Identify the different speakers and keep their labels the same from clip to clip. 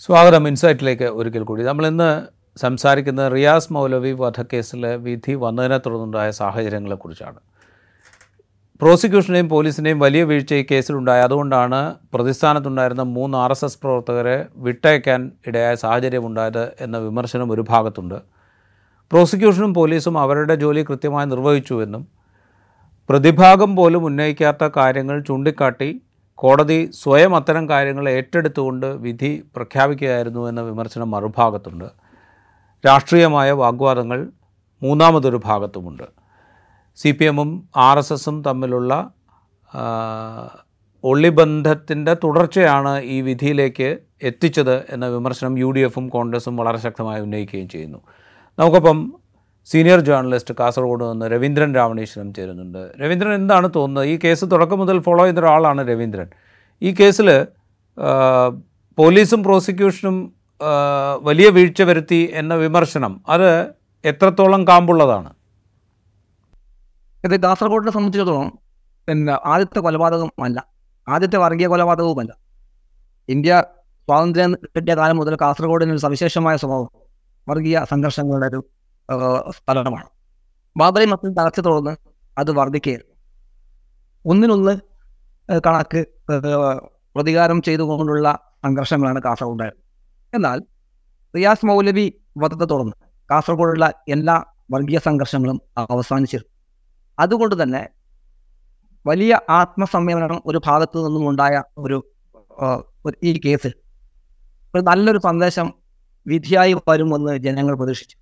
Speaker 1: സ്വാഗതം ഇൻസൈറ്റിലേക്ക് ഒരിക്കൽ കൂടി നമ്മൾ ഇന്ന് സംസാരിക്കുന്നത് റിയാസ് മൗലവി വധക്കേസിലെ വിധി വന്നതിനെ തുടർന്നുണ്ടായ സാഹചര്യങ്ങളെക്കുറിച്ചാണ് പ്രോസിക്യൂഷനെയും പോലീസിനെയും വലിയ വീഴ്ച ഈ കേസിലുണ്ടായി അതുകൊണ്ടാണ് പ്രതിസ്ഥാനത്തുണ്ടായിരുന്ന മൂന്ന് ആർ എസ് എസ് പ്രവർത്തകരെ വിട്ടയക്കാൻ ഇടയായ സാഹചര്യമുണ്ടായത് എന്ന വിമർശനം ഒരു ഭാഗത്തുണ്ട് പ്രോസിക്യൂഷനും പോലീസും അവരുടെ ജോലി കൃത്യമായി നിർവഹിച്ചുവെന്നും പ്രതിഭാഗം പോലും ഉന്നയിക്കാത്ത കാര്യങ്ങൾ ചൂണ്ടിക്കാട്ടി കോടതി സ്വയം അത്തരം കാര്യങ്ങൾ ഏറ്റെടുത്തുകൊണ്ട് വിധി പ്രഖ്യാപിക്കുകയായിരുന്നു എന്ന വിമർശനം മറുഭാഗത്തുണ്ട് രാഷ്ട്രീയമായ വാഗ്വാദങ്ങൾ മൂന്നാമതൊരു ഭാഗത്തുമുണ്ട് സി പി എമ്മും ആർ എസ് എസും തമ്മിലുള്ള ആ, ഒളിബന്ധത്തിൻ്റെ തുടർച്ചയാണ് ഈ വിധിയിലേക്ക് എത്തിച്ചത് എന്ന വിമർശനം യു ഡി എഫും കോൺഗ്രസും വളരെ ശക്തമായി ഉന്നയിക്കുകയും ചെയ്യുന്നു നമുക്കൊപ്പം സീനിയർ ജേർണലിസ്റ്റ് കാസർഗോഡ് നിന്ന് രവീന്ദ്രൻ രാവണീശ്വരം ചേരുന്നുണ്ട് രവീന്ദ്രൻ എന്താണ് തോന്നുന്നത് ഈ കേസ് തുടക്കം മുതൽ ഫോളോ ചെയ്ത ഒരാളാണ് രവീന്ദ്രൻ ഈ കേസിൽ പോലീസും പ്രോസിക്യൂഷനും ആ, വലിയ വീഴ്ച വരുത്തി എന്ന വിമർശനം അത് എത്രത്തോളം കാമ്പുള്ളതാണ്
Speaker 2: ഇത് കാസർഗോഡിനെ സംബന്ധിച്ചിടത്തോളം പിന്നെ ആദ്യത്തെ കൊലപാതകം അല്ല ആദ്യത്തെ വർഗീയ കൊലപാതകവുമല്ല ഇന്ത്യ സ്വാതന്ത്ര്യം കിട്ടിയ കാലം മുതൽ കാസർഗോഡിന് ഒരു സവിശേഷമായ സ്വഭാവം വർഗീയ സംഘർഷങ്ങളുടെ ഒരു ആ, സ്ഥലമാണ് ബാബറി മസ്ജിദ് തകർച്ച തുടർന്ന് അത് വർദ്ധിക്കുകയായിരുന്നു ഒന്നിനൊന്ന് ആ, കണക്ക് ആ, പ്രതികാരം ചെയ്തുകൊണ്ടുള്ള സംഘർഷങ്ങളാണ് കാസർഗോഡ് എന്നാൽ റിയാസ് മൗലവി വധത്തെ തുടർന്ന് കാസർഗോഡുള്ള എല്ലാ വർഗീയ സംഘർഷങ്ങളും അവസാനിച്ചിരുന്നു അതുകൊണ്ട് തന്നെ വലിയ ആത്മസംയമനം ഒരു ഭാഗത്തു നിന്നും ഉണ്ടായ ഒരു ആ, ഒരു ഈ കേസ് ഒരു നല്ലൊരു സന്ദേശം വിധിയായി വരുമെന്ന് ജനങ്ങൾ പ്രതീക്ഷിച്ചു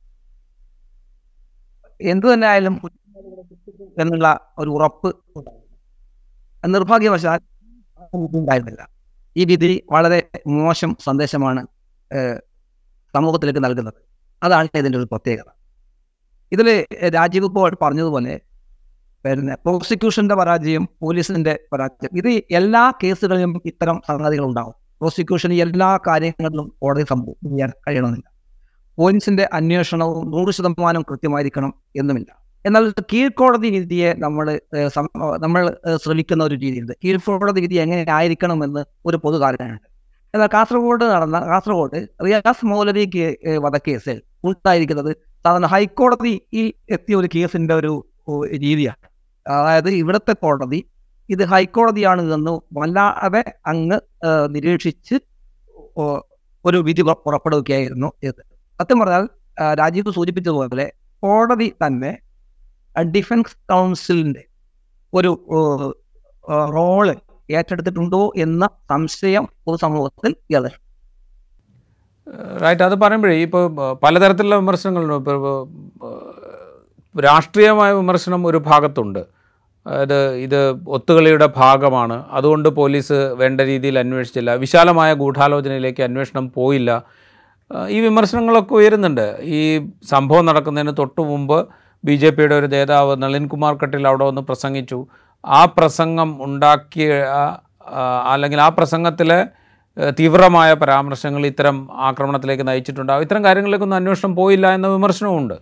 Speaker 2: എന്തു തന്നെ ആയാലും എന്നുള്ള ഒരു ഉറപ്പ് ഉണ്ടായിരുന്നു. നിർഭാഗ്യവശാൽ ഉണ്ടായിരുന്നില്ല ഈ വിധി വളരെ മോശം സന്ദേശമാണ് ഏഹ്, സമൂഹത്തിലേക്ക് നൽകുന്നത് അതാണ് ഇതിൻ്റെ ഒരു പ്രത്യേകത ഇതിൽ രാജീവ് ഇപ്പോൾ പറഞ്ഞതുപോലെ പിന്നെ പ്രോസിക്യൂഷന്റെ പരാജയം പോലീസിന്റെ പരാജയം ഇത് എല്ലാ കേസുകളിലും ഇത്തരം സംഗതികൾ ഉണ്ടാവും പ്രോസിക്യൂഷൻ എല്ലാ കാര്യങ്ങളിലും കോടതി സംഭവം ചെയ്യാൻ കഴിയണമെന്നില്ല പോലീസിന്റെ അന്വേഷണവും നൂറ് ശതമാനം കൃത്യമായിരിക്കണം എന്നുമില്ല എന്നാൽ കീഴ്ക്കോടതി വിധിയെ നമ്മൾ നമ്മൾ ഏഹ്, ശ്രമിക്കുന്ന ഒരു രീതിയുണ്ട് കീഴ്ക്കോടതി വിധി എങ്ങനെ ആയിരിക്കണമെന്ന് ഒരു പൊതു ധാരണയുണ്ട് എന്നാൽ കാസർഗോഡ് നടന്ന കാസർഗോഡ് റിയാസ് മൗലവി കേ- ഏഹ് വധക്കേസിൽ ഉണ്ടായിരിക്കുന്നത് സാധാരണ ഹൈക്കോടതിയിൽ എത്തിയ ഒരു കേസിന്റെ ഒരു ഓ, രീതിയാണ് അതായത് ഇവിടുത്തെ കോടതി ഇത് ഹൈക്കോടതിയാണ് എന്ന് വല്ലാതെ അങ്ങ് ഏഹ്, നിരീക്ഷിച്ച് ഓ, ഒരു വിധി പുറ- പുറപ്പെടുവിക്കുകയായിരുന്നു ഇത് സത്യം പറഞ്ഞാൽ ആ, രാജീവ് സൂചിപ്പിച്ചതുപോലെ കോടതി തന്നെ ആ, ഡിഫൻസ് കൗൺസിലിന്റെ ഒരു ഓ, ഓ, റോള് ഏറ്റെടുത്തിട്ടുണ്ടോ എന്ന സംശയം പൊതുസമൂഹത്തിൽ ഇയാളെ
Speaker 1: റൈറ്റ് അത് പറയുമ്പോഴേ ഇപ്പോൾ പലതരത്തിലുള്ള വിമർശനങ്ങളുണ്ട് ഇപ്പോൾ രാഷ്ട്രീയമായ വിമർശനം ഒരു ഭാഗത്തുണ്ട് അതായത് ഇത് ഒത്തുകളിയുടെ ഭാഗമാണ് അതുകൊണ്ട് പോലീസ് വേണ്ട രീതിയിൽ അന്വേഷിച്ചില്ല വിശാലമായ ഗൂഢാലോചനയിലേക്ക് അന്വേഷണം പോയില്ല ആ, ഈ വിമർശനങ്ങളൊക്കെ ഉയരുന്നുണ്ട് ഈ സംഭവം നടക്കുന്നതിന് തൊട്ടു മുമ്പ് ബി ജെ പിയുടെ ഒരു നേതാവ് നളിൻ കുമാർ കട്ടിൽ അവിടെ വന്ന് പ്രസംഗിച്ചു ആ പ്രസംഗം ഉണ്ടാക്കിയ ആ, അല്ലെങ്കിൽ ആ പ്രസംഗത്തിലെ ഏഹ്, തീവ്രമായ പരാമർശങ്ങൾ ഇത്തരം ആക്രമണത്തിലേക്ക് നയിച്ചിട്ടുണ്ടാകും ഇത്തരം കാര്യങ്ങളിലേക്കൊന്നും അന്വേഷണം പോയില്ല എന്ന വിമർശനവുമുണ്ട്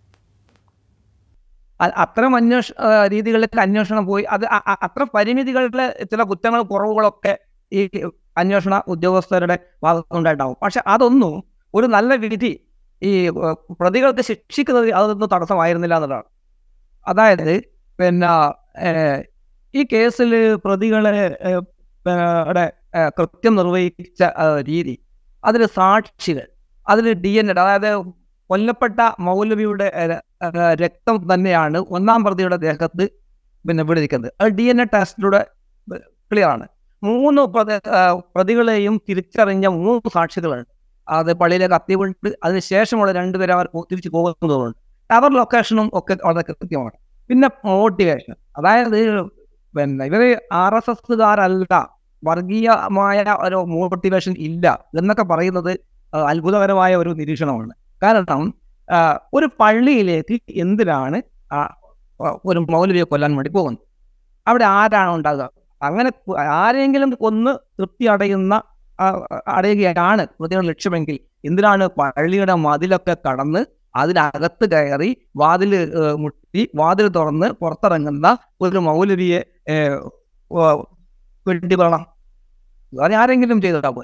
Speaker 2: അ- അത്തരം അന്വേഷ ആ, രീതികളിലേക്ക് അന്വേഷണം പോയി അത് അ- അ- അത്ര പരിമിതികളിലെ ചില കുറ്റങ്ങൾ കുറവുകളൊക്കെ ഈ അന്വേഷണ ഉദ്യോഗസ്ഥരുടെ ഭാഗത്തുണ്ടായിട്ടുണ്ടാവും പക്ഷെ അതൊന്നും ഒരു നല്ല വിധി ഈ ഏഹ്, പ്രതികൾക്ക് ശിക്ഷിക്കുന്നത് അതൊന്നും തടസ്സമായിരുന്നില്ല എന്നുള്ളതാണ് അതായത് പിന്നെ ഏഹ്, ഈ കേസിൽ പ്രതികളെ ഏഹ്, ടെ, ഏഹ്, കൃത്യം നിർവഹിച്ച ആ, രീതി അതിൽ സാക്ഷികൾ അതിൽ ഡി എൻ എ അതായത് കൊല്ലപ്പെട്ട മൗലവിയുടെ ഏഹ്, ഏഹ്, രക്തം തന്നെയാണ് ഒന്നാം പ്രതിയുടെ ദേഹത്ത് പിന്നെ വിടുവിക്കുന്നത് അത് ഡി എൻ എ ടെസ്റ്റിലൂടെ ക്ലിയർ ആണ് മൂന്ന് പ്രതി ആ, പ്രതികളെയും തിരിച്ചറിഞ്ഞ മൂന്ന് സാക്ഷികളുണ്ട് അത് പള്ളിയിലേക്ക് അത്തിവിട്ട് അതിനുശേഷമുള്ള രണ്ടുപേരെ അവർ പോ- തിരിച്ചു പോകുന്നതുകൊണ്ട് അവർ ലൊക്കേഷനും ഒക്കെ വളരെ കൃത്യമാണ് പിന്നെ മോട്ടിവേഷൻ അതായത് പിന്നെ ഇവര് ആർ എസ് എസ്സുകാരല്ല വർഗീയമായ ഒരു മോട്ടിവേഷൻ ഇല്ല എന്നൊക്കെ പറയുന്നത് ആ, അത്ഭുതകരമായ ഒരു നിരീക്ഷണമാണ് കാരണം ആ, ഒരു പള്ളിയിലേക്ക് എന്തിനാണ് ആ, ആ, ഒരു മൗലവിയെ കൊല്ലാൻ വേണ്ടി പോകുന്നത് അവിടെ ആരാണ് ഉണ്ടാകുക അങ്ങനെ കു- ആരെങ്കിലും കൊന്ന് തൃപ്തി അടയുന്ന ആ, അടയുകയാണ് പ്രതികളുടെ ലക്ഷ്യമെങ്കിൽ എന്തിനാണ് പള്ളിയുടെ മതിലൊക്കെ കടന്ന് അതിനകത്ത് കയറി വാതിൽ മുട്ടി വാതിൽ തുറന്ന് പുറത്തിറങ്ങുന്ന ഒരു മൗലവിയെ ഏഹ്, ഓ, വെട്ടി പറയണം അത് ആരെങ്കിലും ചെയ്തിട്ടാ പോലെ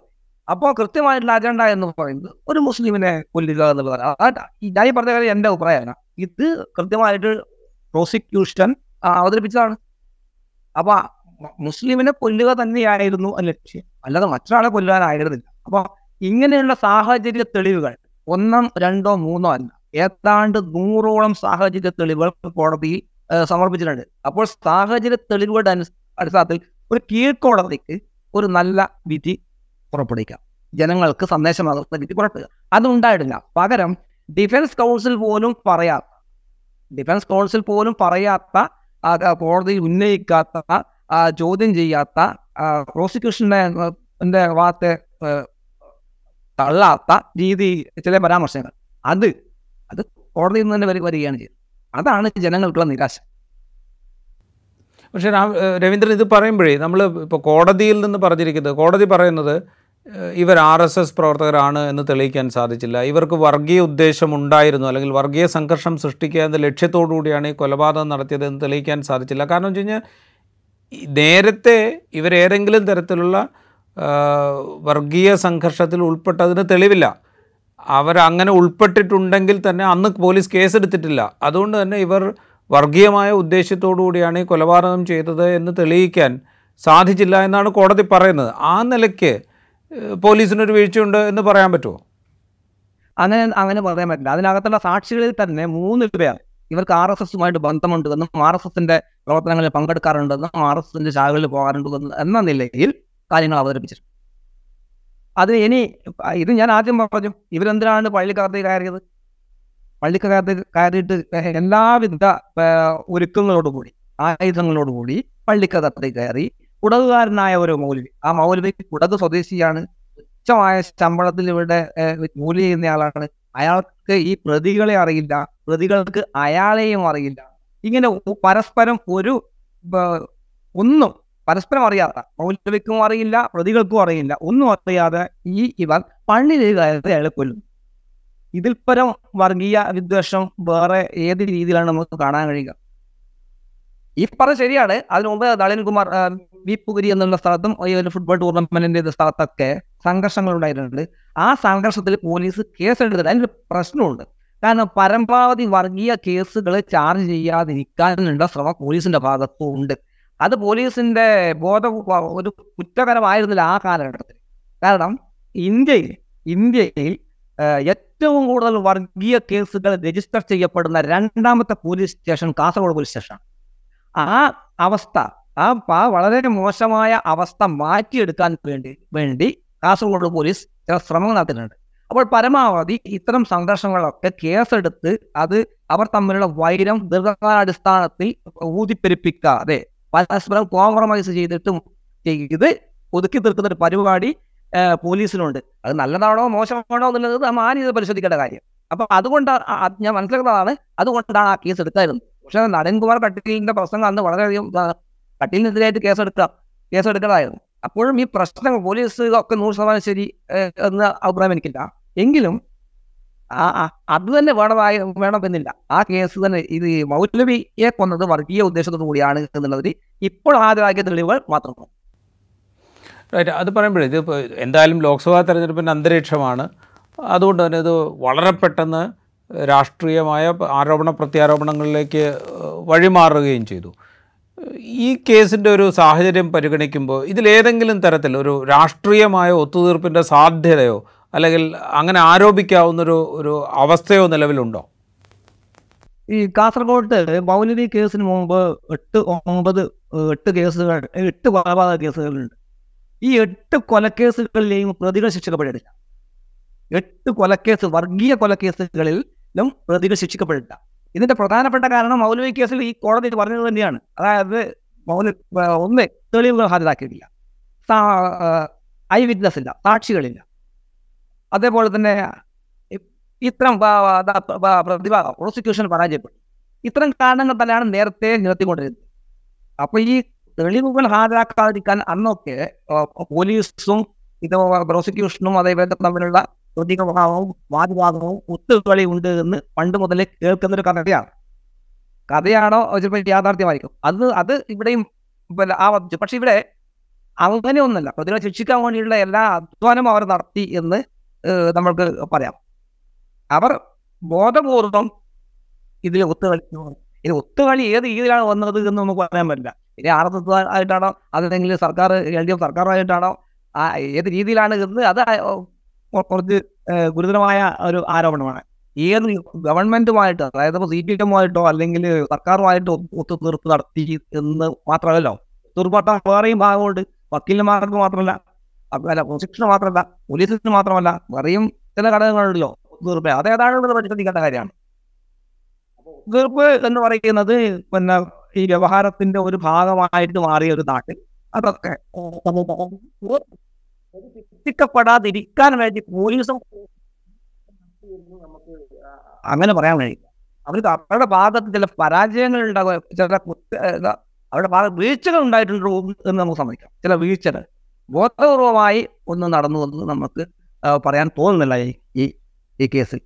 Speaker 2: അപ്പോൾ കൃത്യമായിട്ടുള്ള അജണ്ട എന്ന് പറയുന്നത് ഒരു മുസ്ലിമിനെ കൊല്ലുക എന്നുള്ളതാണ് അതാ ഈ ഞാൻ ഈ പറഞ്ഞ കാര്യം എൻ്റെ അഭിപ്രായമാണ് ഇത് കൃത്യമായിട്ട് പ്രോസിക്യൂഷൻ അവതരിപ്പിച്ചതാണ് അപ്പൊ മുസ്ലിമിനെ കൊല്ലുക തന്നെയായിരുന്നു ആ ലക്ഷ്യം അല്ലാതെ മറ്റൊരാളെ കൊല്ലാനായിരുന്നില്ല അപ്പൊ ഇങ്ങനെയുള്ള സാഹചര്യ തെളിവുകൾ ഒന്നോ രണ്ടോ മൂന്നോ അല്ല ഏതാണ്ട് നൂറോളം സാഹചര്യ തെളിവുകൾ കോടതിയിൽ ഏഹ്, സമർപ്പിച്ചിട്ടുണ്ട് അപ്പോൾ സാഹചര്യ തെളിവുകളുടെ അനു- അടിസ്ഥാനത്തിൽ ഒരു കീഴ്ക്കോടതിക്ക് ഒരു നല്ല വിധി പുറപ്പെടുവിക്കാം ജനങ്ങൾക്ക് സന്ദേശമാകുന്ന വിധി പുറപ്പെടുക അതുണ്ടായിട്ടില്ല പകരം ഡിഫൻസ് കൗൺസിൽ പോലും പറയാത്ത ഡിഫൻസ് കൗൺസിൽ പോലും പറയാത്ത ആ, ആ, കോടതിയിൽ ഉന്നയിക്കാത്ത ആ, ചോദ്യം ചെയ്യാത്ത പ്രോസിക്യൂഷന്റെ ന്റെ ഭാഗത്തെ ആ, തള്ളാത്ത രീതി ചില പരാമർശങ്ങൾ അത് അത് കോടതിയിൽ നിന്ന് തന്നെ വരി- വരികയാണ് ചെയ്തത് അതാണ് ജനങ്ങൾക്കുള്ള നിരാശ
Speaker 1: പക്ഷേ രാം ഏഹ് രവീന്ദ്രൻ ഇത് പറയുമ്പോഴേ നമ്മൾ ഇപ്പോൾ കോടതിയിൽ നിന്ന് പറഞ്ഞിരിക്കുന്നത് കോടതി പറയുന്നത് ഏഹ് ഇവർ ആർ എസ് എസ് പ്രവർത്തകരാണ് എന്ന് തെളിയിക്കാൻ സാധിച്ചില്ല ഇവർക്ക് വർഗീയ ഉദ്ദേശം ഉണ്ടായിരുന്നു അല്ലെങ്കിൽ വർഗീയ സംഘർഷം സൃഷ്ടിക്കുക എന്ന ലക്ഷ്യത്തോടു കൂടിയാണ് ഈ കൊലപാതകം നടത്തിയത് എന്ന് തെളിയിക്കാൻ സാധിച്ചില്ല കാരണം വെച്ച് കഴിഞ്ഞാൽ ഈ നേരത്തെ ഇവരേതെങ്കിലും തരത്തിലുള്ള ആ, വർഗീയ സംഘർഷത്തിൽ ഉൾപ്പെട്ടതിന് തെളിവില്ല അവരങ്ങനെ ഉൾപ്പെട്ടിട്ടുണ്ടെങ്കിൽ തന്നെ അന്ന് പോലീസ് കേസെടുത്തിട്ടില്ല അതുകൊണ്ട് തന്നെ ഇവർ വർഗീയമായ ഉദ്ദേശ്യത്തോടു കൂടിയാണ് ഈ കൊലപാതകം ചെയ്തത് എന്ന് തെളിയിക്കാൻ സാധിച്ചില്ല എന്നാണ് കോടതി പറയുന്നത് ആ നിലയ്ക്ക് ഏഹ്, പോലീസിനൊരു വീഴ്ചയുണ്ട് എന്ന് പറയാൻ പറ്റുമോ
Speaker 2: അങ്ങനെ അങ്ങനെ പറയാൻ പറ്റില്ല അതിനകത്തുള്ള സാക്ഷികളിൽ തന്നെ മൂന്ന് പേർ ഇവർക്ക് ആർ എസ് എസുമായിട്ട് ബന്ധമുണ്ടെന്നും ആർ എസ് എസിന്റെ പ്രവർത്തനങ്ങളിൽ പങ്കെടുക്കാറുണ്ടെന്നും ആർ എസ് എസിന്റെ ശാഖകളിൽ പോകാറുണ്ടെന്നും എന്ന നിലയിൽ കാര്യങ്ങൾ അവതരിപ്പിച്ചിട്ടുണ്ട് അത് ഇനി ഇത് ഞാൻ ആദ്യം പറഞ്ഞു ഇവരെന്തിനാണ് പള്ളിക്കകത്ത് കയറിയത് പള്ളിക്കകത്ത് കയറിയിട്ട് എല്ലാവിധ ഏർ, ഒരുക്കങ്ങളോടുകൂടി ആയുധങ്ങളോടുകൂടി പള്ളിക്കകത്ത് കയറി കുടകുകാരനായ ഒരു മൗലവി ആ മൗലവി കുടക് സ്വദേശിയാണ് തുച്ഛമായ ശമ്പളത്തിൽ ഇവിടെ ഏഹ്, ജോലി ചെയ്യുന്നയാളാണ് അയാൾക്ക് ഈ പ്രതികളെ അറിയില്ല പ്രതികൾക്ക് അയാളെയും അറിയില്ല ഇങ്ങനെ ഒ- പരസ്പരം ഒരു ബ- ഒന്നും പരസ്പരം അറിയാത്ത മൗലവിക്കും അറിയില്ല പ്രതികൾക്കും അറിയില്ല ഒന്നും അറിയാതെ ഈ ഇവർ പള്ളിയിൽ കയറി അയാളെ കൊല്ലും ഇതിൽ പരം വർഗീയ വിദ്വേഷം വേറെ ഏത് രീതിയിലാണ് നമുക്ക് കാണാൻ കഴിയുക ഈ പറഞ്ഞ ശരിയാണ് അതിനു മുമ്പ് നളിൻകുമാർ ആ, വി പുഗരി എന്നുള്ള സ്ഥലത്തും ഈ ഒരു ഫുട്ബോൾ ടൂർണമെന്റിന്റെ സ്ഥലത്തൊക്കെ സംഘർഷങ്ങൾ ഉണ്ടായിട്ടുണ്ട് ആ സംഘർഷത്തിൽ പോലീസ് കേസെടുത്തിട്ട് അതിനൊരു പ്രശ്നമുണ്ട് കാരണം പരമാവധി വർഗീയ കേസുകൾ ചാർജ് ചെയ്യാതിരിക്കാനുള്ള ശ്രമം പോലീസിന്റെ ഭാഗത്തും ഉണ്ട് അത് പോലീസിന്റെ ബോധ ഒരു കുറ്റകരമായിരുന്നില്ല ആ കാലഘട്ടത്തിൽ കാരണം ഇന്ത്യയിൽ ഇന്ത്യയിൽ ആ, ഏറ്റവും കൂടുതൽ വർഗീയ കേസുകൾ രജിസ്റ്റർ ചെയ്യപ്പെടുന്ന രണ്ടാമത്തെ പോലീസ് സ്റ്റേഷൻ കാസർഗോഡ് പോലീസ് സ്റ്റേഷനാണ് ആ അവസ്ഥ ആ ആ വളരെ മോശമായ അവസ്ഥ മാറ്റിയെടുക്കാൻ വേണ്ടി വേണ്ടി കാസർഗോഡ് പോലീസ് ചില ശ്രമങ്ങൾ നടത്തുന്നുണ്ട് അപ്പോൾ പരമാവധി ഇത്തരം സംഘർഷങ്ങളൊക്കെ കേസെടുത്ത് അത് അവർ തമ്മിലുള്ള വൈരം ദീർഘകാലാടിസ്ഥാനത്തിൽ ഊതിപ്പെരുപ്പിക്കാതെ പരസ്പരം കോംപ്രമൈസ് ചെയ്തിട്ടും ചെയ്ത് ഒതുക്കി തീർക്കുന്ന ഒരു പരിപാടി ആ, പോലീസിനുണ്ട് അത് നല്ലതാണോ മോശമാണോ എന്നുള്ളത് നാം ആ രീതിയിൽ പരിശോധിക്കേണ്ട കാര്യം അപ്പൊ അതുകൊണ്ട് ഞാൻ മനസ്സിലാക്കുന്നതാണ് അതുകൊണ്ടാണ് ആ കേസ് എടുക്കായിരുന്നത് പക്ഷെ നരൻകുമാർ കട്ടീലിന്റെ പ്രശ്നങ്ങൾ അന്ന് വളരെയധികം ആ, കട്ടീലിനെതിരായിട്ട് കേസെടുക്കാം കേസെടുക്കലായിരുന്നു അപ്പോഴും ഈ പ്രശ്നങ്ങൾ പോലീസ് ഒക്കെ നൂറ് ശതമാനം ശരി ഏഹ്, എന്ന അഭിപ്രായം എനിക്കില്ല എങ്കിലും ആ ആ, അത് തന്നെ വേണമായി വേണമെന്നില്ല ആ കേസ് തന്നെ ഇത് മൗലവിയെ കൊന്നത് വർഗീയ ഉദ്ദേശത്തോടു കൂടിയാണ് എന്നുള്ളതിൽ ഇപ്പോൾ ഹാജരാക്കിയ തെളിവുകൾ മാത്രമാണ്
Speaker 1: റൈറ്റ് അത് പറയുമ്പോഴേ ഇത് ഇപ്പോൾ എന്തായാലും ലോക്സഭാ തെരഞ്ഞെടുപ്പിൻ്റെ അന്തരീക്ഷമാണ് അതുകൊണ്ട് തന്നെ ഇത് വളരെ പെട്ടെന്ന് രാഷ്ട്രീയമായ ആരോപണ പ്രത്യാരോപണങ്ങളിലേക്ക് ഏഹ്, വഴിമാറുകയും ചെയ്തു ഈ കേസിൻ്റെ ഒരു സാഹചര്യം പരിഗണിക്കുമ്പോൾ ഇതിലേതെങ്കിലും തരത്തിൽ ഒരു രാഷ്ട്രീയമായ ഒത്തുതീർപ്പിൻ്റെ സാധ്യതയോ അല്ലെങ്കിൽ അങ്ങനെ ആരോപിക്കാവുന്നൊരു ഒരു അവസ്ഥയോ നിലവിലുണ്ടോ
Speaker 2: ഈ കാസർഗോഡ് മൗലവി കേസിന് മുമ്പ് എട്ട് ഒമ്പത് ഏഹ്, എട്ട് കേസുകൾ എട്ട് കൊലപാതക കേസുകളുണ്ട് ഈ എട്ട് കൊലക്കേസുകളിലെയും പ്രതികൾ ശിക്ഷിക്കപ്പെട്ടിട്ടില്ല എട്ട് കൊലക്കേസ് വർഗീയ കൊലക്കേസുകളിലും പ്രതികൾ ശിക്ഷിക്കപ്പെട്ടിട്ടില്ല ഇതിന്റെ പ്രധാനപ്പെട്ട കാരണം മൗലവി കേസിൽ ഈ കോടതി പറഞ്ഞത് തന്നെയാണ് അതായത് മൗല ഏഹ്, ഒന്ന് തെളിവുകൾ ഹാജരാക്കിയിട്ടില്ല സാ- ഐ വിറ്റ്നസ് ഇല്ല സാക്ഷികളില്ല അതേപോലെ തന്നെ ഇ- ഇത്തരം വ- വ- ദ- വ- പ്രതിഭ പ്രോസിക്യൂഷൻ പരാജയപ്പെട്ടു ഇത്തരം കാരണങ്ങൾ തന്നെയാണ് നേരത്തെ നിരത്തിക്കൊണ്ടിരുന്നത് അപ്പൊ ഈ തെളിവുകൾ ഹാജരാക്കാതിരിക്കാൻ അന്നൊക്കെ ആ, പോലീസും ഇത് പ്രോസിക്യൂഷനും അതേപോലെ തമ്മിലുള്ള പ്രതിഭാവവും വാദിവാദവും ഒത്തുകളി ഉണ്ട് എന്ന് പണ്ട് മുതലേ കേൾക്കുന്ന ഒരു കഥയാണ് കഥയാണോ ചിലപ്പോൾ യാഥാർത്ഥ്യമായിരിക്കും അത് അത് ഇവിടെയും പിന്നെ ആവർത്തിച്ചു പക്ഷെ ഇവിടെ അങ്ങനെയൊന്നല്ല പ്രതികളെ ശിക്ഷിക്കാൻ വേണ്ടിയുള്ള എല്ലാ അധ്വാനവും അവർ നടത്തി എന്ന് ഏഹ്, നമ്മൾക്ക് പറയാം അവർ ബോധപൂർവം ഇതിൽ ഒത്തുകളി ഇത് ഒത്തുകളി ഏത് രീതിയിലാണ് വന്നത് എന്ന് നമുക്ക് പറയാൻ പറ്റില്ല ഇനി ആർ എസ് എസ് ആയിട്ടാണോ അതല്ലെങ്കിൽ സർക്കാർ എൽ ഡി എഫ് സർക്കാരായിട്ടാണോ ആ ഏത് രീതിയിലാണ് എന്ന് അത് ആ- കൊ- കുറച്ച് ഏഹ്, ഗുരുതരമായ ഒരു ആരോപണമാണ് ഏത് ഗവൺമെന്റുമായിട്ട് അതായത് ഇപ്പോൾ സി പി എമ്മുമായിട്ടോ അല്ലെങ്കിൽ സർക്കാരുമായിട്ടോ ഒത്തുതീർപ്പ് നടത്തി എന്ന് മാത്രമല്ലല്ലോ ഒത്തുതീർപ്പാട്ട വേറെയും ഭാഗമുണ്ട് വക്കീലന്മാർക്ക് മാത്രമല്ല അപ്പ- അല്ല പ്രോസിക്യൂഷന് മാത്രമല്ല പോലീസിന് മാത്രമല്ല വേറെയും ചില ഘടകങ്ങളുണ്ടല്ലോ ഒത്തുതീർപ്പ് അതേതാണെന്നുള്ളത് പരിശോധിക്കേണ്ട കാര്യമാണ് ഒത്തുതീർപ്പ് എന്ന് പറയുന്നത് പിന്നെ ഈ വ്യവഹാരത്തിന്റെ ഒരു ഭാഗമായിട്ട് മാറിയ ഒരു നാട്ടിൽ അതൊക്കെ എത്തിക്കപ്പെടാതിരിക്കാൻ വേണ്ടി പോലീസും നമുക്ക് അങ്ങനെ പറയാൻ കഴിയില്ല അവർക്ക് അവരുടെ ഭാഗത്ത് ചില പരാജയങ്ങൾ ഉണ്ടാകുക ചില കുറ്റ- ഏതാ, അവരുടെ ഭാഗത്ത് വീഴ്ചകൾ ഉണ്ടായിട്ടുണ്ട് എന്ന് നമുക്ക് സമ്മതിക്കാം ചില വീഴ്ചകൾ ബോധപൂർവമായി ഒന്നും നടന്നു എന്ന് നമുക്ക് ആ, പറയാൻ തോന്നുന്നില്ല ഈ ഈ ഈ കേസിൽ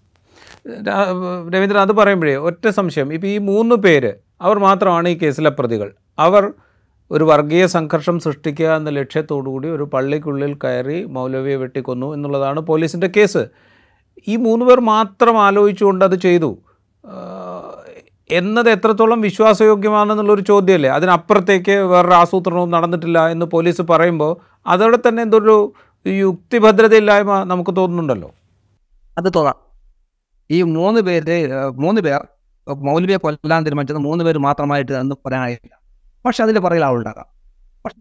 Speaker 1: രാ- രവീന്ദ്രൻ അത് പറയുമ്പോഴേ ഒറ്റ സംശയം ഇപ്പോൾ ഈ മൂന്ന് പേര് അവർ മാത്രമാണ് ഈ കേസിലെ പ്രതികൾ അവർ ഒരു വർഗീയ സംഘർഷം സൃഷ്ടിക്കുക എന്ന ലക്ഷ്യത്തോടുകൂടി ഒരു പള്ളിക്കുള്ളിൽ കയറി മൗലവിയെ വെട്ടിക്കൊന്നു എന്നുള്ളതാണ് പോലീസിൻ്റെ കേസ് ഈ മൂന്ന് പേർ മാത്രം ആലോചിച്ചുകൊണ്ട് അത് ചെയ്തു ആ, എന്നത് എത്രത്തോളം വിശ്വാസയോഗ്യമാണെന്നുള്ളൊരു ചോദ്യമല്ലേ അതിനപ്പുറത്തേക്ക് വേറൊരു ആസൂത്രണവും നടന്നിട്ടില്ല എന്ന് പോലീസ് പറയുമ്പോൾ അതോടെ തന്നെ എന്തൊരു യുക്തിഭദ്രതയില്ലായ്മ നമുക്ക് തോന്നുന്നുണ്ടല്ലോ
Speaker 2: അത് തോന്നാം ഈ മൂന്ന് പേര് ഏഹ്, മൂന്ന് പേർ മൗലവിയെ കൊല്ലാൻ തീരുമാനിച്ചത് മൂന്ന് പേര് മാത്രമായിട്ട് എന്ന് പറയാനായില്ല പക്ഷെ അതിൽ പറയുന്ന ആളുണ്ടാകാം പക്ഷെ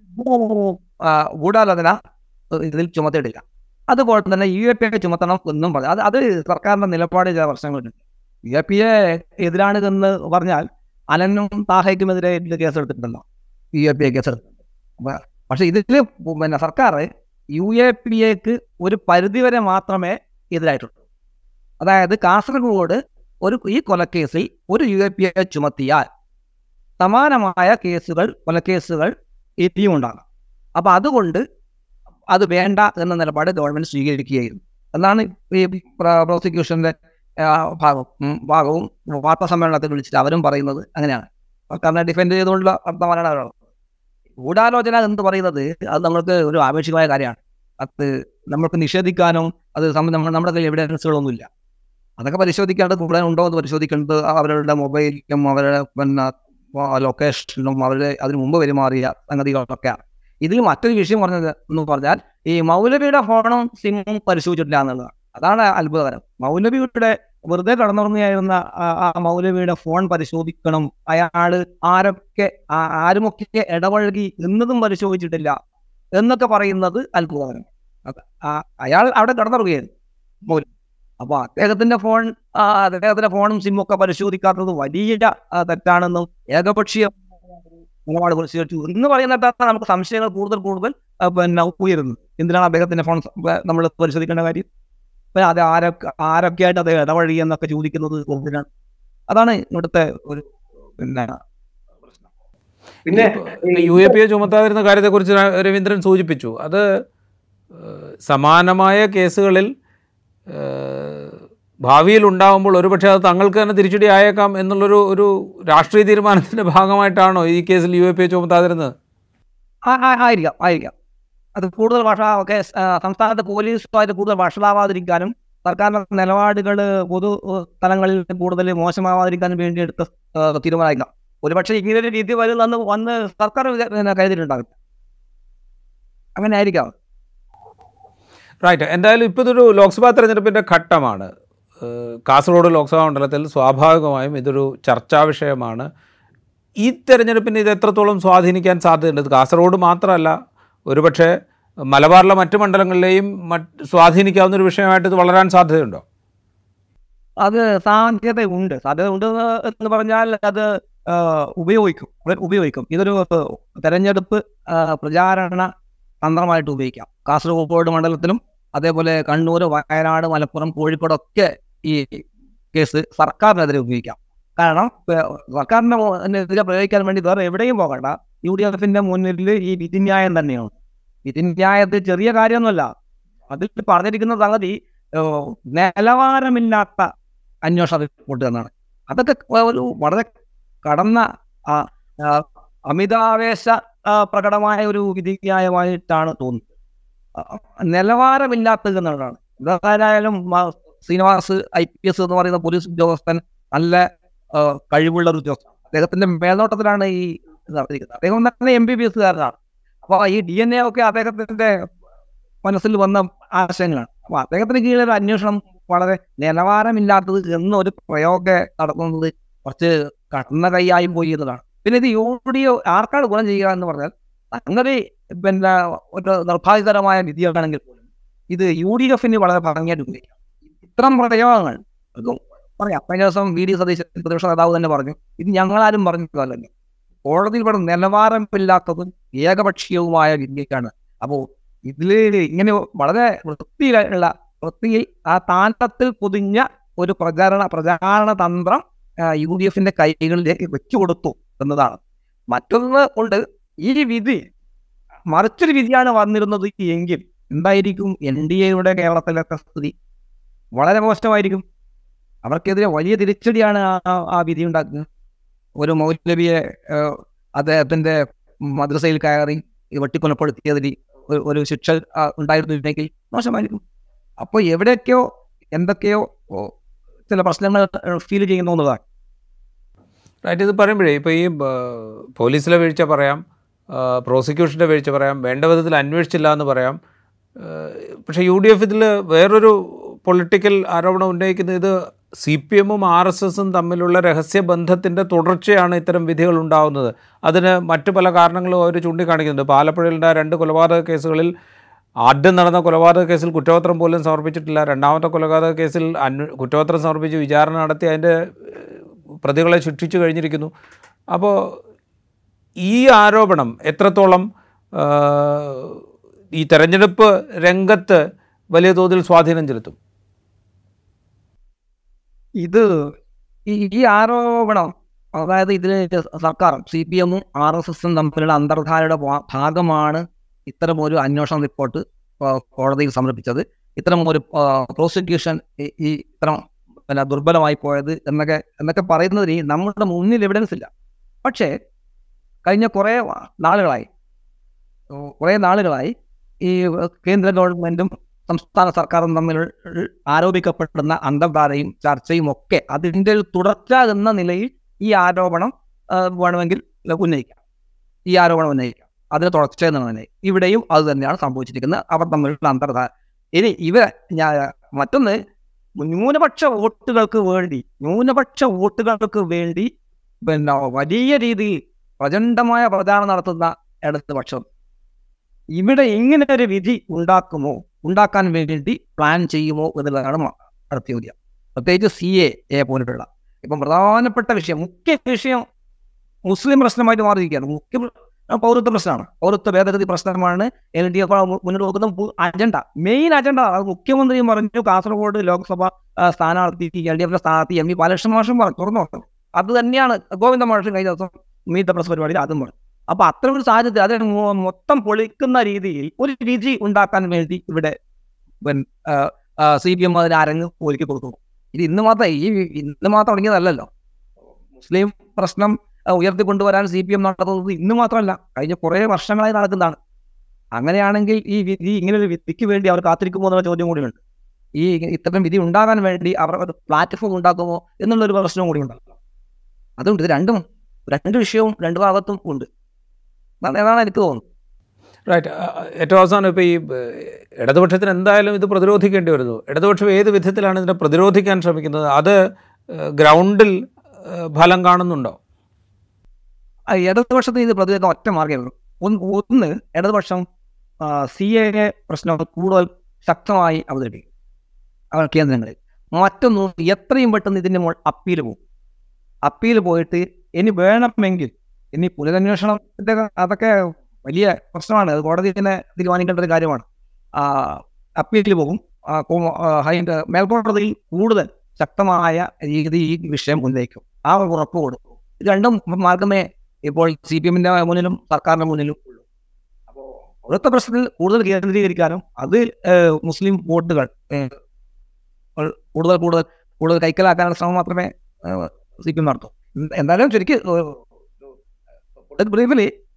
Speaker 2: ആ, ഗൂഢാലോചന ഇതിൽ ചുമത്തിയിട്ടില്ല അതുപോലെ തന്നെ യു എ പി എ ചുമത്തണം എന്നും പറഞ്ഞു അത് അത് സർക്കാരിന്റെ നിലപാട് ചില പ്രശ്നങ്ങളുണ്ട് യു എ പി എ എതിരാണിതെന്ന് പറഞ്ഞാൽ അലനും താഹയ്ക്കുമെതിരെ ഇതിൽ കേസെടുത്തിട്ടുണ്ടല്ലോ യു എ പി എ കേസെടുത്തിട്ടുണ്ട് അപ്പൊ- പക്ഷെ ഇതിൽ പിന്നെ സർക്കാർ യു എ പി എക്ക് ഒരു പരിധിവരെ മാത്രമേ എതിരായിട്ടുള്ളൂ അതായത് കാസർഗോഡ് ഒരു ഈ കൊലക്കേസിൽ ഒരു യു എ പി എ ചുമത്തിയാൽ സമാനമായ കേസുകൾ കൊലക്കേസുകൾ ഇനിയും ഉണ്ടാകാം അപ്പം അതുകൊണ്ട് അത് വേണ്ട എന്ന നിലപാട് ഗവൺമെന്റ് സ്വീകരിക്കുകയായിരുന്നു എന്നാണ് ഈ പ്ര- പ്രോസിക്യൂഷന്റെ ആ, ഭാഗം ഉം, ഭാഗവും വാർത്താ സമ്മേളനത്തിൽ വിളിച്ചിട്ട് അവരും പറയുന്നത് അങ്ങനെയാണ് സർക്കാരിനെ ഡിഫെൻഡ് ചെയ്തുകൊണ്ടുള്ള വർത്തമാനമാണ് അവരുള്ളത് ഗൂഢാലോചന എന്ന് പറയുന്നത് അത് നമ്മൾക്ക് ഒരു ആവേശികമായ കാര്യമാണ് അത് നമ്മൾക്ക് നിഷേധിക്കാനോ അത് സം- നമ്മ- നമ്മുടെ കയ്യിൽ എവിഡൻസുകളൊന്നുമില്ല അതൊക്കെ പരിശോധിക്കേണ്ടത് കൂടുതൽ ഉണ്ടോ എന്ന് പരിശോധിക്കേണ്ടത് അവരുടെ മൊബൈലിലും അവരുടെ പിന്നെ ലൊക്കേഷനിലും അവരുടെ അതിനു മുമ്പ് പെരുമാറിയ സംഗതികളൊക്കെയാണ് ഇതിൽ മറ്റൊരു വിഷയം പറഞ്ഞത് എന്ന് പറഞ്ഞാൽ ഈ മൗലവിയുടെ ഫോണും സിമ്മും പരിശോധിച്ചിട്ടില്ല എന്നുള്ളതാണ് അതാണ് അത്ഭുതകരം മൗലവിയുടെ വെറുതെ കടന്നുറങ്ങിയായിരുന്ന ആ- ആ മൗലവിയുടെ ഫോൺ പരിശോധിക്കണം അയാൾ ആരൊക്കെ ആ- ആരുമൊക്കെ ഇടപഴകി എന്നതും പരിശോധിച്ചിട്ടില്ല എന്നൊക്കെ പറയുന്നത് അത്ഭുതകരം അത് ആ- അയാൾ അവിടെ കടന്നുറങ്ങുകയായിരുന്നു മൗലവി അപ്പൊ അദ്ദേഹത്തിന്റെ ഫോൺ ആ, അദ്ദേഹത്തിന്റെ ഫോണും സിമ്മും ഒക്കെ പരിശോധിക്കാത്തത് വലിയ ആ, തെറ്റാണെന്നും ഏകപക്ഷീയ നിലപാട് പരിശോധിച്ചു എന്ന് പറയുന്നിടത്താണ് നമുക്ക് സംശയങ്ങൾ കൂടുതൽ കൂടുതൽ ആ, പിന്നെ ഉയരുന്നത് എന്തിനാണ് അദ്ദേഹത്തിന്റെ ഫോൺ നമ്മൾ പരിശോധിക്കേണ്ട കാര്യം അപ്പൊ അത് ആരൊക്കെ ആരൊക്കെയായിട്ട് അദ്ദേഹം ഇടവഴി എന്നൊക്കെ ചോദിക്കുന്നത് എന്തിനാണ് അതാണ് ഇവിടുത്തെ ഒരു പിന്നെ പ്രശ്നം പിന്നെ
Speaker 1: യു എ പി എ ചുമത്താതിരുന്ന കാര്യത്തെക്കുറിച്ച് ര- രവീന്ദ്രൻ സൂചിപ്പിച്ചു അത് ഏഹ്, സമാനമായ കേസുകളിൽ ഏഹ്, ഭാവിയിൽ ഉണ്ടാകുമ്പോൾ ഒരുപക്ഷെ അത് തങ്ങൾക്ക് തന്നെ തിരിച്ചടി ആയേക്കാം എന്നുള്ളൊരു ഒരു രാഷ്ട്രീയ തീരുമാനത്തിൻ്റെ ഭാഗമായിട്ടാണോ ഈ കേസിൽ യു എ പി എ ചുമത്താതിരുന്നത്
Speaker 2: ആ- ആ- ആയിരിക്കാം ആയിരിക്കാം അത് കൂടുതൽ വഷ ഒക്കെ ആ, സംസ്ഥാനത്തെ പോലീസുമായിട്ട് കൂടുതൽ വഷളാവാതിരിക്കാനും സർക്കാരിന്റെ നിലപാടുകൾ പൊതു ഏഹ്, തലങ്ങളിൽ കൂടുതൽ മോശമാവാതിരിക്കാനും വേണ്ടി എടുത്ത ഏഹ്, തീരുമാനമായിരിക്കാം ഒരുപക്ഷെ ഇങ്ങനെ ഒരു രീതി വരുന്നെന്ന് വന്ന് സർക്കാർ വിചാ- പിന്നെ കരുതിയിട്ടുണ്ടാകും അങ്ങനെ ആയിരിക്കാം
Speaker 1: റൈറ്റ് എന്തായാലും ഇപ്പോൾ ഇതൊരു ലോക്സഭാ തെരഞ്ഞെടുപ്പിൻ്റെ ഘട്ടമാണ് ഏഹ്, കാസർഗോഡ് ലോക്സഭാ മണ്ഡലത്തിൽ സ്വാഭാവികമായും ഇതൊരു ചർച്ചാ വിഷയമാണ് ഈ തെരഞ്ഞെടുപ്പിന് ഇത് എത്രത്തോളം സ്വാധീനിക്കാൻ സാധ്യതയുണ്ട് ഇത് കാസർഗോഡ് മാത്രമല്ല ഒരുപക്ഷെ മലബാറിലെ മറ്റ് മണ്ഡലങ്ങളിലെയും മറ്റ് സ്വാധീനിക്കാവുന്ന ഒരു വിഷയമായിട്ട് ഇത് വളരാൻ സാധ്യതയുണ്ടോ
Speaker 2: അത് സാധ്യതയുണ്ട് സാധ്യതയുണ്ട് എന്ന് പറഞ്ഞാൽ അത് ആ, ഉപയോഗിക്കും അവർ ഉപയോഗിക്കും ഇതൊരു തെരഞ്ഞെടുപ്പ് ആ, പ്രചാരണ തന്ത്രമായിട്ട് ഉപയോഗിക്കാം കാസർഗോഡ് മണ്ഡലത്തിലും അതേപോലെ കണ്ണൂർ വയനാട് മലപ്പുറം കോഴിക്കോടൊക്കെ ഈ കേസ് സർക്കാരിനെതിരെ ഉപയോഗിക്കാം കാരണം ഏ, സർക്കാരിന്റെ മോ- എതിരെ പ്രയോഗിക്കാൻ വേണ്ടി വേറെ എവിടെയും പോകണ്ട യു ഡി എഫിന്റെ മുന്നിൽ ഈ വിധിന്യായം തന്നെയാണ് വിധിന്യായത്തിൽ ചെറിയ കാര്യമൊന്നുമല്ല അതിൽ പറഞ്ഞിരിക്കുന്ന സംഗതി ഏ, നിലവാരമില്ലാത്ത അന്വേഷണ റിപ്പോർട്ട് എന്നാണ് അതൊക്കെ ഒരു വളരെ കടന്ന ആ, ആ, അമിതാവേശ ആ, പ്രകടമായ ഒരു വിധിന്യായമായിട്ടാണ് തോന്നുന്നത് ആ, നിലവാരമില്ലാത്തത് എന്നുള്ളതാണ് എന്തായാലും മ- ശ്രീനിവാസ് ഐ പി എസ് എന്ന് പറയുന്ന പോലീസ് ഉദ്യോഗസ്ഥൻ നല്ല ആ, കഴിവുള്ള ഒരു ഉദ്യോഗസ്ഥൻ അദ്ദേഹത്തിന്റെ മേൽനോട്ടത്തിലാണ് ഈ ഇത് നടത്തിയിരിക്കുന്നത് അദ്ദേഹം തന്നെ എം ബി ബി എസ്കാരനാണ് അപ്പോൾ ഈ ഡി എൻ എ ഒക്കെ അദ്ദേഹത്തിന്റെ മനസ്സിൽ വന്ന ആശയങ്ങളാണ് അപ്പൊ അദ്ദേഹത്തിന് കീഴിൽ ഒരു അന്വേഷണം വളരെ നിലവാരമില്ലാത്തത് എന്നൊരു പ്രയോഗം നടത്തുന്നത് കുറച്ച് കടന്ന കൈയായി പോയി എന്നതാണ് പിന്നെ ഇത് യു ഡി ആർക്കാണ് ഗുണം ചെയ്യുക എന്ന് പറഞ്ഞാൽ അങ്ങനെ പിന്നെ ഒരു നിർഭാഗ്യകരമായ വിധിയാണെങ്കിൽ പോലും ഇത് യു ഡി എഫിന് വളരെ ഭംഗിയായിട്ട് ഉപയോഗിക്കാം ഇത്തരം പ്രയോഗങ്ങൾ അത് പറയാം കഴിഞ്ഞ ദിവസം വി ഡി സതീശൻ പ്രതിപക്ഷ നേതാവ് തന്നെ പറഞ്ഞു ഇത് ഞങ്ങളാരും പറഞ്ഞിട്ടല്ലോ കോടതിയിൽ ഇവിടെ നിലവാരമില്ലാത്തതും ഏകപക്ഷീയവുമായ വിധിയൊക്കെയാണ് അപ്പോൾ ഇതിൽ ഇങ്ങനെ വളരെ വൃത്തിയിലുള്ള വൃത്തിയിൽ ആ താണ്ടത്തിൽ പൊതിഞ്ഞ ഒരു പ്രചാരണ പ്രചാരണ തന്ത്രം യു ഡി എഫിന്റെ കൈകളിലേക്ക് വെച്ചു കൊടുത്തു എന്നതാണ് മറ്റൊന്ന് കൊണ്ട് ഈ വിധി മറിച്ചൊരു വിധിയാണ് വന്നിരുന്നത് എങ്കിൽ എന്തായിരിക്കും എൻ ഡി എയുടെ കേരളത്തിലൊക്കെ സ്ഥിതി വളരെ മോശമായിരിക്കും അവർക്കെതിരെ വലിയ തിരിച്ചടിയാണ് ആ- ആ- ആ വിധി ഉണ്ടാക്കുന്നത് ഒരു മൗലവിയെ ഏഹ്, അദ്ദേഹത്തിന്റെ മദ്രസയിൽ കയറി വെട്ടിക്കൊലപ്പെടുത്തിയതിൽ ഒരു- ഒരു ശിക്ഷ ആ, ഉണ്ടായിരുന്നില്ലെങ്കിൽ മോശമായിരിക്കും അപ്പോൾ എവിടെയൊക്കെയോ എന്തൊക്കെയോ ഓ, ചില പ്രശ്നങ്ങൾ ഫീൽ ചെയ്യുന്നു എന്നുള്ളതാണ്
Speaker 1: റൈറ്റ് ഇത് പറയുമ്പോഴേ ഇപ്പോൾ ഈ ആ, പോലീസിലെ വീഴ്ച പറയാം ആ, പ്രോസിക്യൂഷൻ്റെ വീഴ്ച പറയാം വേണ്ട വിധത്തിൽ അന്വേഷിച്ചില്ല എന്ന് പറയാം ആ, പക്ഷേ യു ഡി എഫ് ഇതിൽ വേറൊരു പൊളിറ്റിക്കൽ ആരോപണം ഉന്നയിക്കുന്നത് ഇത് സി പി എമ്മും ആർ എസ് എസും തമ്മിലുള്ള രഹസ്യബന്ധത്തിൻ്റെ തുടർച്ചയാണ് ഇത്തരം വിധികൾ ഉണ്ടാവുന്നത് അതിന് മറ്റു പല കാരണങ്ങളും അവർ ചൂണ്ടിക്കാണിക്കുന്നുണ്ട് പാലപ്പുഴയിലുണ്ടായ രണ്ട് കൊലപാതക കേസുകളിൽ ആദ്യം നടന്ന കൊലപാതക കേസിൽ കുറ്റപത്രം പോലും സമർപ്പിച്ചിട്ടില്ല രണ്ടാമത്തെ കൊലപാതക കേസിൽ അന്വ കുറ്റപത്രം സമർപ്പിച്ച് വിചാരണ നടത്തി അതിൻ്റെ ഏഹ്, പ്രതികളെ ശിക്ഷിച്ചു കഴിഞ്ഞിരിക്കുന്നു അപ്പോൾ ഈ ആരോപണം എത്രത്തോളം ആ, ഈ തെരഞ്ഞെടുപ്പ് രംഗത്ത് വലിയ തോതിൽ സ്വാധീനം ചെലുത്തും
Speaker 2: ഇത് ഈ ഈ ആരോപണം അതായത് ഇതിന് സർക്കാർ സി പി എമ്മും ആർ എസ് എസും തമ്മിലുള്ള അന്തർധാരയുടെ ഭാ- ഭാഗമാണ് ഇത്തരം ഒരു അന്വേഷണ റിപ്പോർട്ട് ആ, കോടതിയിൽ സമർപ്പിച്ചത് ഇത്തരം ഒരു പ്രോസിക്യൂഷൻ ഈ ഇത്തരം പിന്നെ ദുർബലമായി പോയത് എന്നൊക്കെ എന്നൊക്കെ പറയുന്നതിന് നമ്മുടെ മുന്നിൽ എവിഡൻസ് ഇല്ല പക്ഷേ കഴിഞ്ഞ കുറേ നാളുകളായി ഓ, കുറേ നാളുകളായി ഈ കേന്ദ്ര ഗവൺമെന്റും സംസ്ഥാന സർക്കാരും തമ്മിൽ ആരോപിക്കപ്പെടുന്ന അന്തർധാരയും ചർച്ചയും ഒക്കെ അതിൻ്റെ ഒരു തുടർച്ച എന്ന നിലയിൽ ഈ ആരോപണം ആ, വേണമെങ്കിൽ ഉന്നയിക്കാം ഈ ആരോപണം ഉന്നയിക്കാം അതിന് തുടർച്ച എന്ന നിലയിൽ ഇവിടെയും അത് തന്നെയാണ് സംഭവിച്ചിരിക്കുന്നത് അവർ തമ്മിലുള്ള അന്തർധാര ഇനി ഇവ ഞാൻ മറ്റൊന്ന് ന്യൂനപക്ഷ വോട്ടുകൾക്ക് വേണ്ടി ന്യൂനപക്ഷ വോട്ടുകൾക്ക് വേണ്ടി പിന്നെ വലിയ രീതിയിൽ പ്രചണ്ഡമായ പ്രചാരണം നടത്തുന്ന ഇടതുപക്ഷം ഇവിടെ ഇങ്ങനെ ഒരു വിധി ഉണ്ടാക്കുമോ ഉണ്ടാക്കാൻ വേണ്ടി പ്ലാൻ ചെയ്യുമോ എന്നുള്ളതാണ് മ- അടുത്ത ചോദ്യം പ്രത്യേകിച്ച് സി എ എ പോലുള്ള ഇപ്പം പ്രധാനപ്പെട്ട വിഷയം മുഖ്യ വിഷയം മുസ്ലിം പ്രശ്നമായിട്ട് മാറിയിരിക്കുകയാണ് മുഖ്യ പ്ര- പൗരത്വ പ്രശ്നമാണ് പൗരത്വ ഭേദഗതി പ്രശ്നമാണ് എൽ ഡി എഫ് മുന്നോട്ട് വെക്കുന്ന പു- അജണ്ട മെയിൻ അജണ്ട അത് മുഖ്യമന്ത്രി പറഞ്ഞു കാസർഗോഡ് ലോക്സഭ ആ, സ്ഥാനാർത്ഥി എൽ ഡി എഫിന്റെ സ്ഥാനാർത്ഥി എം വി ബാലകൃഷ്ണ മാഷും പറഞ്ഞു തുറന്നു പറഞ്ഞു അത് തന്നെയാണ് ഗോവിന്ദ മാഷും കഴിഞ്ഞ ദിവസം മീറ്റ് പ്രസ് പരിപാടിയിൽ അതും പറഞ്ഞു അപ്പൊ അത്തരം ഒരു സാഹചര്യത്തിൽ അത് മൊ- മൊത്തം പൊളിക്കുന്ന രീതിയിൽ ഒരു രീതി ഉണ്ടാക്കാൻ വേണ്ടി ഇവിടെ സി പി എം അതിന് അരങ്ങ് ഒരുക്കി കൊടുക്കുന്നു ഇത് ഇന്ന് മാത്രം ഈ ഇന്ന് മാത്രം തുടങ്ങിയതല്ലല്ലോ മുസ്ലിം പ്രശ്നം ആ, ഉയർത്തിക്കൊണ്ടുവരാൻ സി പി എം നടത്തുന്നത് ഇന്ന് മാത്രമല്ല കഴിഞ്ഞ കുറേ വർഷങ്ങളായി നടക്കുന്നതാണ് അങ്ങനെയാണെങ്കിൽ ഈ വിധി ഇങ്ങനെ ഒരു വിധിക്ക് വേണ്ടി അവർ കാത്തിരിക്കുമോ എന്നുള്ള ചോദ്യം കൂടിയുണ്ട് ഈ ഇത്തരം വിധി ഉണ്ടാകാൻ വേണ്ടി അവർ ഒരു പ്ലാറ്റ്ഫോം ഉണ്ടാക്കുമോ എന്നുള്ളൊരു പ്രശ്നവും കൂടി ഉണ്ടാകും അതുകൊണ്ട് ഇത് രണ്ടും രണ്ട് വിഷയവും രണ്ട് ഭാഗത്തും ഉണ്ട് അതാണ് അതാണ് എനിക്ക് തോന്നുന്നത്
Speaker 1: റൈറ്റ് ഏറ്റവും അവസാനം ഇപ്പോൾ ഈ ഏഹ്, ഇടതുപക്ഷത്തിന് എന്തായാലും ഇത് പ്രതിരോധിക്കേണ്ടി വരുന്നു ഇടതുപക്ഷം ഏത് വിധത്തിലാണ് ഇതിനെ പ്രതിരോധിക്കാൻ ശ്രമിക്കുന്നത് അത് ഏഹ്, ഗ്രൗണ്ടിൽ ഏഹ്, ഫലം കാണുന്നുണ്ടോ
Speaker 2: ആ ഇടതുപക്ഷത്തിന് ഇത് പ്രതിരോധം ഒറ്റ മാർഗ്ഗമേ ഉള്ളൂ ഒന്ന് ഒന്ന് ഇടതുപക്ഷം സി എ പ്രശ്നം കൂടുതൽ ശക്തമായി അവതരിപ്പിക്കും അവർ കേന്ദ്രങ്ങളിൽ മറ്റൊന്ന് എത്രയും പെട്ടെന്ന് ഇതിൻ്റെ മുകൾ അപ്പീൽ പോകും അപ്പീൽ പോയിട്ട് ഇനി വേണമെങ്കിൽ ഇനി പുനരന്വേഷണത്തിൻ്റെ അതൊക്കെ വലിയ പ്രശ്നമാണ് അത് കോടതി തന്നെ തീരുമാനിക്കേണ്ട ഒരു കാര്യമാണ് ആ, അപ്പീലിൽ പോകും ആ, കോ- ആ, ഹൈ- മേൽക്കോടതിയിൽ കൂടുതൽ ശക്തമായ രീതി ഈ വിഷയം ഉന്നയിക്കും ആ ഒരു ഉറപ്പ് കൊടുക്കും ഇത് രണ്ടും മാർഗമേ ഇപ്പോൾ സി പി എമ്മിന്റെ മുന്നിലും സർക്കാരിന്റെ മുന്നിലും ഉള്ളൂ അപ്പോൾ അവിടുത്തെ പ്രശ്നത്തിൽ കൂടുതൽ കേന്ദ്രീകരിക്കാനും അത് ഏഹ്, മുസ്ലിം വോട്ടുകൾ ഏഹ്, ഉൾ- കൂടുതൽ കൂടുതൽ കൂടുതൽ കൈക്കലാക്കാനുള്ള ശ്രമം മാത്രമേ സി പി എം നടത്തൂ എന്ത് എന്തായാലും ശരിക്ക് ബ്രീഫില്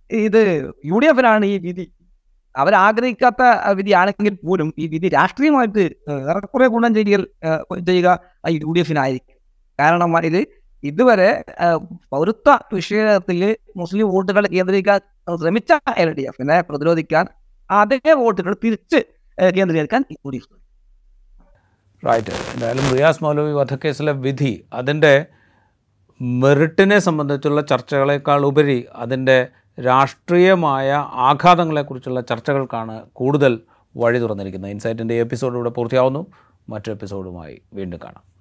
Speaker 2: ഇത് യു ഡി എഫിനാണ് ഈ വിധി അവരാഗ്രഹിക്കാത്ത വിധിയാണെങ്കിൽ പോലും ഈ വിധി രാഷ്ട്രീയമായിട്ട് ഏഹ്, ഏറെക്കുറെ ഗുണം ചെയ്യൽ ഏഹ്, ചെയ്യുക യു ഡി എഫിനായിരിക്കും കാരണം ഇത് ഇതുവരെ ഏഹ്, പൗരത്വ വിഷയത്തിൽ മുസ്ലിം വോട്ടുകൾ കേന്ദ്രീകരിക്കാൻ ശ്രമിച്ച എൽ ഡി എഫിനെ പ്രതിരോധിക്കാൻ അതേ വോട്ടുകൾ തിരിച്ച് ഏഹ്, കേന്ദ്രീകരിക്കാൻ യു ഡി എഫ്
Speaker 1: റൈറ്റ് എന്തായാലും റിയാസ് മൗലവി വധക്കേസിലെ വിധി അതിൻ്റെ മെറിറ്റിനെ സംബന്ധിച്ചുള്ള ചർച്ചകളേക്കാൾ ഉപരി അതിൻ്റെ രാഷ്ട്രീയമായ ആഘാതങ്ങളെക്കുറിച്ചുള്ള ചർച്ചകൾക്കാണ് കൂടുതൽ വഴി തുറന്നിരിക്കുന്നത് ഇൻസൈറ്റിൻ്റെ എപ്പിസോഡ് ഇവിടെ പൂർത്തിയാവുന്നു മറ്റു എപ്പിസോഡുമായി വീണ്ടും കാണാം